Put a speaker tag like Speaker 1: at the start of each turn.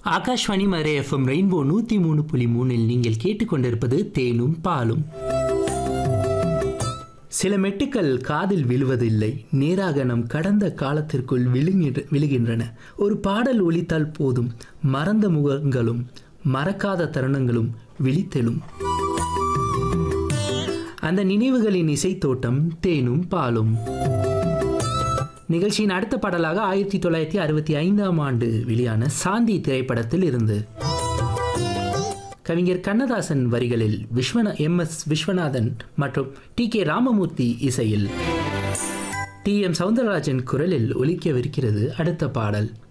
Speaker 1: Akashvani மரே FM rainbow நூற்றி மூணு புள்ளி மூணில் நீங்கள் கேட்டுக்கொண்டிருப்பது தேனும் பாலும் சில மெட்டுக்கள் காதில் விழுவதில்லை நேராக நம் கடந்த காலத்திற்குள் விழுகின்ற விழுகின்றன ஒரு பாடல் ஒலித்தால் போதும் மறந்த முகங்களும் மறக்காத தருணங்களும் விழித்தெழும் அந்த நினைவுகளின் இசைத்தோட்டம் தேனும் பாலும் நிகழ்ச்சியின் அடுத்த பாடலாக ஆயிரத்தி தொள்ளாயிரத்தி அறுபத்தி ஐந்தாம் ஆண்டு வெளியான சாந்தி திரைப்படத்தில் இருந்து கவிஞர் கண்ணதாசன் வரிகளில் விஸ்வநா எம் எஸ் விஸ்வநாதன் மற்றும் டி கே ராமமூர்த்தி இசையில் டி எம் சவுந்தரராஜன் குரலில் ஒலிக்கவிருக்கிறது அடுத்த பாடல்